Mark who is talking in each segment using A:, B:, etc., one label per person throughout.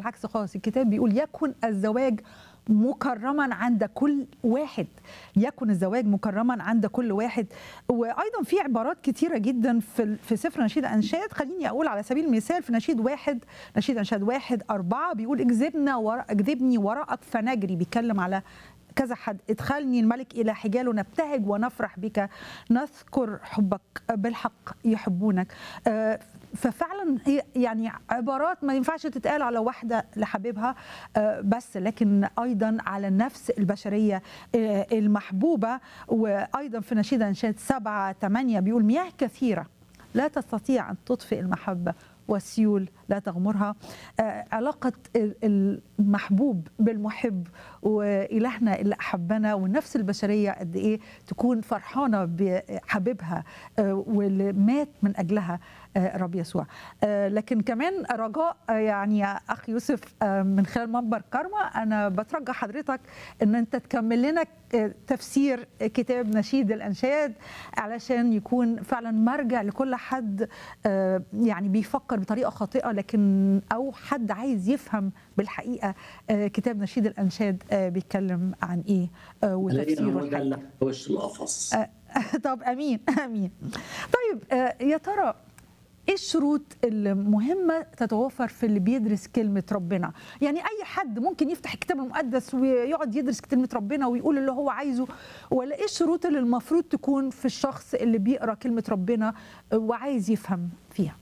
A: بالعكس خالص الكتاب بيقول يكن الزواج مكرما عند كل واحد يكن الزواج مكرما عند كل واحد وايضا في عبارات كتيره جدا في في سفر نشيد انشاد خليني اقول على سبيل المثال في نشيد واحد نشيد انشاد واحد أربعة بيقول اكذبنا وراء اكذبني وراءك فنجري بيتكلم على كذا حد ادخلني الملك الى حجاله نبتهج ونفرح بك نذكر حبك بالحق يحبونك آه، ففعلا هي يعني عبارات ما ينفعش تتقال على واحده لحبيبها آه، بس لكن ايضا على النفس البشريه آه، المحبوبه وايضا في نشيد انشاد سبعه ثمانيه بيقول مياه كثيره لا تستطيع ان تطفئ المحبه والسيول لا تغمرها آه، علاقة ال- المحبوب بالمحب وإلهنا اللي أحبنا والنفس البشرية قد إيه تكون فرحانة بحبيبها آه، واللي مات من أجلها آه، رب يسوع آه، لكن كمان رجاء آه، يعني يا أخ يوسف آه، من خلال منبر كارما أنا بترجى حضرتك أن أنت تكمل لنا آه، تفسير كتاب نشيد الأنشاد علشان يكون فعلا مرجع لكل حد آه، يعني بيفكر بطريقة خاطئة لكن أو حد عايز يفهم بالحقيقة آه، كتاب نشيد الأنشاد آه، بيتكلم عن إيه آه، وتفسيره
B: هو ده
A: الحقيقي.
B: اللي وش القفص
A: آه، طب امين امين طيب آه، يا ترى ايه الشروط المهمه تتوفر في اللي بيدرس كلمه ربنا يعني اي حد ممكن يفتح الكتاب المقدس ويقعد يدرس كلمه ربنا ويقول اللي هو عايزه ولا ايه الشروط اللي المفروض تكون في الشخص اللي بيقرا كلمه ربنا وعايز يفهم فيها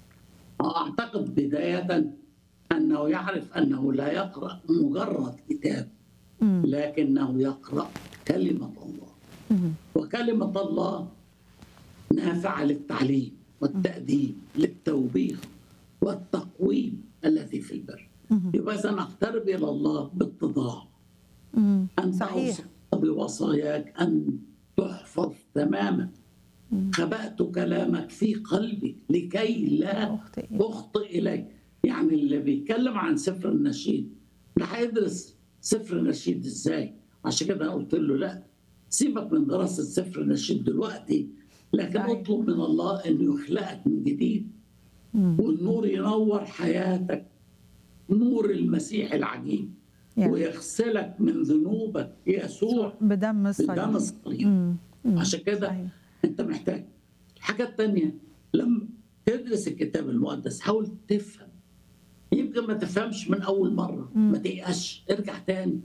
B: أعتقد بداية أنه يعرف أنه لا يقرأ مجرد كتاب
A: مم.
B: لكنه يقرأ كلمة الله
A: مم.
B: وكلمة الله نافعة للتعليم والتأديب للتوبيخ والتقويم الذي في البر
A: مم.
B: يبقى إذا نقترب إلى الله باتضاع
A: مم.
B: أن
A: صحيح
B: أوصي بوصاياك أن تحفظ تماما خبأت كلامك في قلبي لكي لا
A: أخطئ.
B: أخطئ إليك يعني اللي بيتكلم عن سفر النشيد ده هيدرس سفر النشيد إزاي عشان كده أنا قلت له لا سيبك من دراسة سفر النشيد دلوقتي لكن
A: صحيح.
B: اطلب من الله أنه يخلقك من جديد
A: مم.
B: والنور ينور حياتك نور المسيح العجيب
A: يعني
B: ويغسلك من ذنوبك يسوع
A: بدم
B: بدم
A: الصليب
B: الصليب
A: مم. مم.
B: عشان كده
A: صحيح.
B: انت محتاج الحاجة التانية لما تدرس الكتاب المقدس حاول تفهم يمكن ما تفهمش من أول مرة
A: مم.
B: ما تيأسش ارجع تاني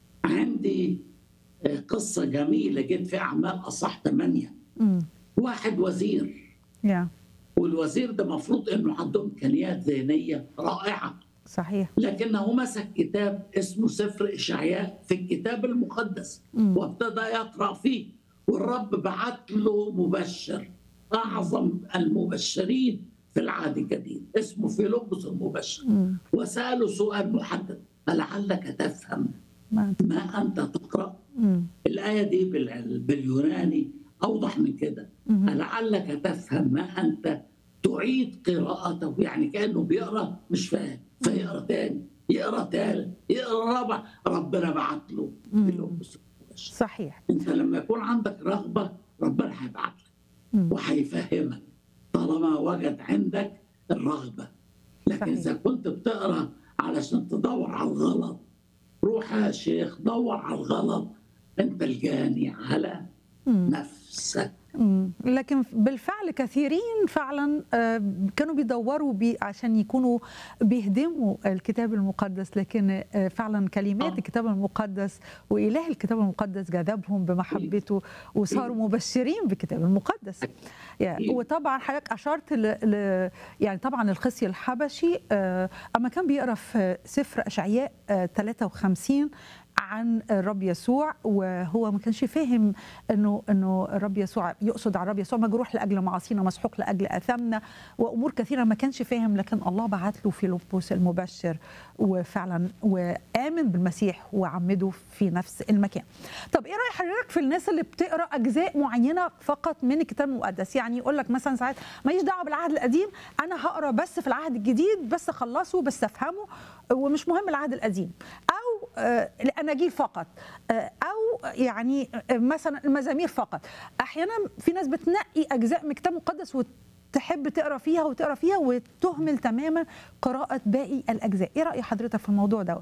B: عندي آه، قصة جميلة جت في أعمال أصح ثمانية
A: مم.
B: واحد وزير
A: يا
B: والوزير ده مفروض انه عنده امكانيات ذهنيه رائعه
A: صحيح
B: لكنه مسك كتاب اسمه سفر اشعياء في الكتاب المقدس
A: مم.
B: وابتدى يقرا فيه والرب بعت له مبشر اعظم المبشرين في العهد الجديد اسمه فيلبس المبشر
A: مم.
B: وساله سؤال محدد فلعلك تفهم
A: ما
B: ما انت تقرا
A: مم.
B: الآية دي بال- باليوناني أوضح من كده
A: مهم.
B: لعلك تفهم ما أنت تعيد قراءته يعني كأنه بيقرأ مش فاهم فيقرأ تاني يقرأ تالت يقرأ رابع ربنا بعت له
A: مم.
B: فيلبس المبشر.
A: صحيح
B: أنت لما يكون عندك رغبة ربنا هيبعت لك
A: مم.
B: وهيفهمك طالما وجد عندك الرغبة لكن
A: صحيح.
B: إذا كنت بتقرأ علشان تدور على الغلط روح يا شيخ دور على الغلط أنت الجاني على
A: مم.
B: نفسك
A: مم. لكن بالفعل كثيرين فعلا آه، كانوا بيدوروا بي عشان يكونوا بيهدموا الكتاب المقدس لكن آه، فعلا كلمات
B: آه.
A: الكتاب المقدس وإله الكتاب المقدس جذبهم بمحبته وصاروا مبشرين بالكتاب المقدس يعني
B: أكيد.
A: وطبعا حضرتك أشرت ل... ل... يعني طبعا الخصي الحبشي آه، أما كان بيقرأ في سفر أشعياء آه، 53 عن الرب يسوع وهو ما كانش فاهم انه انه الرب يسوع يقصد على الرب يسوع مجروح لاجل معاصينا مسحوق لاجل اثامنا وامور كثيره ما كانش فاهم لكن الله بعت له فيلبس المبشر وفعلا وامن بالمسيح وعمده في نفس المكان. طب ايه راي حضرتك في الناس اللي بتقرا اجزاء معينه فقط من الكتاب المقدس يعني يقول لك مثلا ساعات ماليش دعوه بالعهد القديم انا هقرا بس في العهد الجديد بس اخلصه بس افهمه ومش مهم العهد القديم او آه، الاناجيل فقط آه، او يعني آه، مثلا المزامير فقط احيانا في ناس بتنقي اجزاء من الكتاب المقدس تحب تقرا فيها وتقرا فيها وتهمل تماما قراءه باقي الاجزاء ايه راي حضرتك في الموضوع دوت